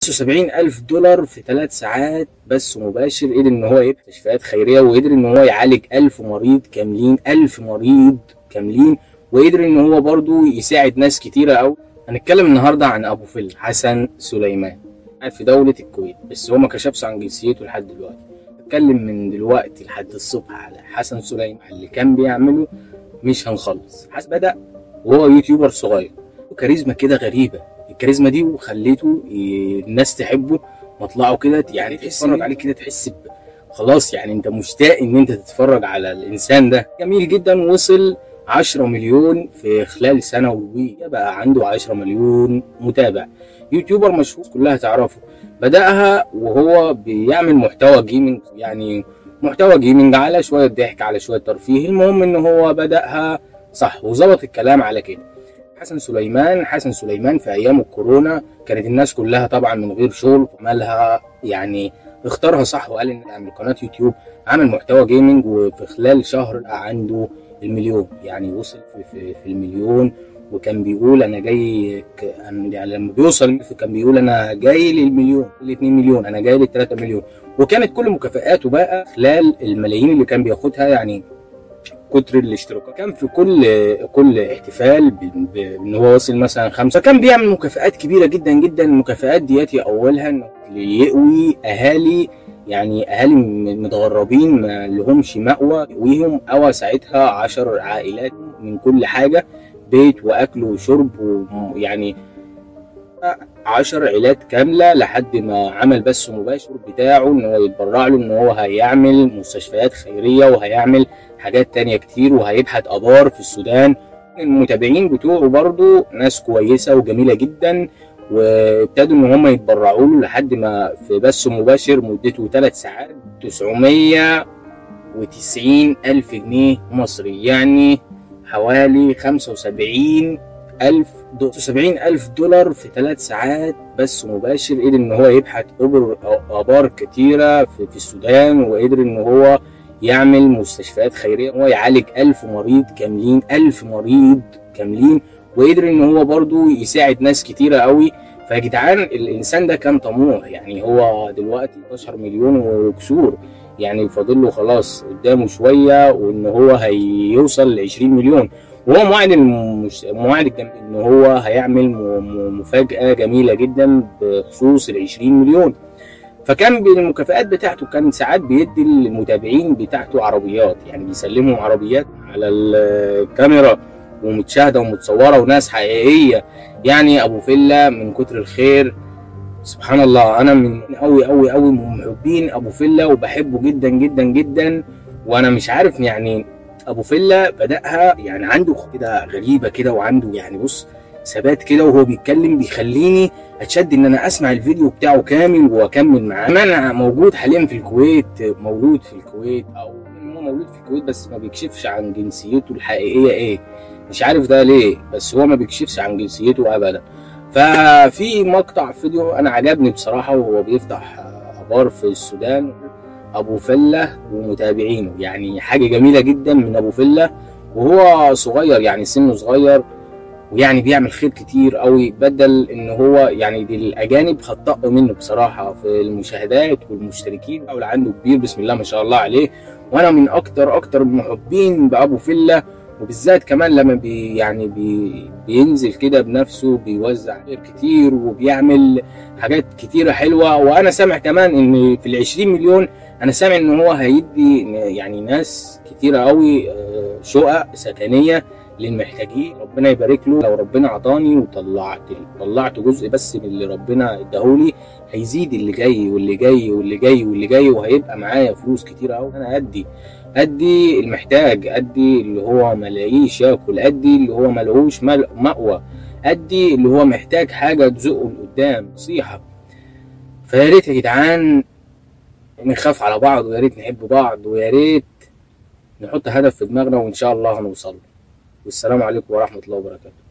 75 ألف دولار في ثلاث ساعات بس مباشر قدر إن هو يفتح مستشفيات خيرية وقدر إن هو يعالج ألف مريض كاملين ألف مريض كاملين وقدر إن هو برضو يساعد ناس كتيرة أوي هنتكلم النهاردة عن أبو فيل حسن سليمان قاعد في دولة الكويت بس هو ما كشفش عن جنسيته لحد دلوقتي اتكلم من دلوقتي لحد الصبح على حسن سليمان اللي كان بيعمله مش هنخلص حسن بدأ وهو يوتيوبر صغير وكاريزما كده غريبة الكاريزما دي وخليته ي- الناس تحبه مطلعه كده يعني تتفرج عليه كده تحس ب... خلاص يعني انت مشتاق ان انت تتفرج على الانسان ده جميل جدا وصل 10 مليون في خلال سنة وي بقى عنده 10 مليون متابع يوتيوبر مشهور كلها تعرفه بدأها وهو بيعمل محتوى جيمنج يعني محتوى جيمنج على شوية ضحك على شوية ترفيه المهم ان هو بدأها صح وظبط الكلام على كده حسن سليمان حسن سليمان في ايام الكورونا كانت الناس كلها طبعا من غير شغل عملها يعني اختارها صح وقال ان اعمل قناه يوتيوب عمل محتوى جيمنج وفي خلال شهر بقى عنده المليون يعني وصل في, في, في المليون وكان بيقول انا جاي ك... أنا- يعني لما بيوصل كان بيقول انا جاي للمليون ل 2 مليون انا جاي لل 3 مليون وكانت كل مكافآته بقى خلال الملايين اللي كان بياخدها يعني كتر الاشتراكات كان في كل كل احتفال ب- بان هو وصل مثلا خمسه كان بيعمل مكافآت كبيره جدا جدا المكافآت دياتي اولها انه يقوي اهالي يعني اهالي م- متغربين ما لهمش مأوى يقويهم قوى ساعتها عشر عائلات من كل حاجه بيت واكل وشرب ويعني عشر عيلات كاملة لحد ما عمل بث مباشر بتاعه ان هو يتبرع له ان هو هيعمل مستشفيات خيرية وهيعمل حاجات تانية كتير وهيبحث ابار في السودان المتابعين بتوعه برضو ناس كويسة وجميلة جدا وابتدوا ان هم يتبرعوا له لحد ما في بث مباشر مدته ثلاث ساعات 990 ألف جنيه مصري يعني حوالي 75 ألف دولار 70 ألف دولار في ثلاث ساعات بس مباشر قدر إن هو يبحث أبر آبار كتيرة في, في السودان وقدر إن هو يعمل مستشفيات خيرية هو يعالج ألف مريض كاملين ألف مريض كاملين وقدر إن هو برضو يساعد ناس كتيرة قوي فيا جدعان الإنسان ده كان طموح يعني هو دلوقتي 11 مليون وكسور يعني فاضل له خلاص قدامه شوية وإن هو هيوصل ل 20 مليون وهو موعد المش... موعد الجم... ان هو هيعمل م... م... مفاجاه جميله جدا بخصوص ال 20 مليون فكان بالمكافآت بتاعته كان ساعات بيدي المتابعين بتاعته عربيات يعني بيسلمهم عربيات على الكاميرا ومتشاهده ومتصوره وناس حقيقيه يعني ابو فيلا من كتر الخير سبحان الله انا من قوي قوي قوي من محبين ابو فيلا وبحبه جدا جدا جدا وانا مش عارف يعني ابو فيلا بداها يعني عنده كده غريبه كده وعنده يعني بص ثبات كده وهو بيتكلم بيخليني اتشد ان انا اسمع الفيديو بتاعه كامل واكمل معاه انا موجود حاليا في الكويت مولود في الكويت او هو مولود في الكويت بس ما بيكشفش عن جنسيته الحقيقيه ايه مش عارف ده ليه بس هو ما بيكشفش عن جنسيته ابدا ففي مقطع فيديو انا عجبني بصراحه وهو بيفتح ابار في السودان ابو فله ومتابعينه يعني حاجه جميله جدا من ابو فله وهو صغير يعني سنه صغير ويعني بيعمل خير كتير قوي بدل ان هو يعني دي الاجانب هتطق منه بصراحه في المشاهدات والمشتركين او عنده كبير بسم الله ما شاء الله عليه وانا من اكتر اكتر المحبين بابو فله وبالذات كمان لما بي يعني بي بينزل كده بنفسه بيوزع خير كتير وبيعمل حاجات كتيره حلوه وانا سامع كمان ان في ال 20 مليون انا سامع ان هو هيدي يعني ناس كتيره قوي شقق سكنيه للمحتاجين ربنا يبارك له لو ربنا عطاني وطلعت طلعت جزء بس من اللي ربنا اداهولي هيزيد اللي جاي واللي جاي واللي جاي واللي جاي وهيبقى معايا فلوس كتير قوي انا ادي ادي المحتاج ادي اللي هو ملاقيش ياكل ادي اللي هو ملهوش مأوى ادي اللي هو محتاج حاجه تزقه لقدام نصيحه فيا ريت يا جدعان نخاف على بعض ويا ريت نحب بعض ويا ريت نحط هدف في دماغنا وان شاء الله هنوصل والسلام عليكم ورحمه الله وبركاته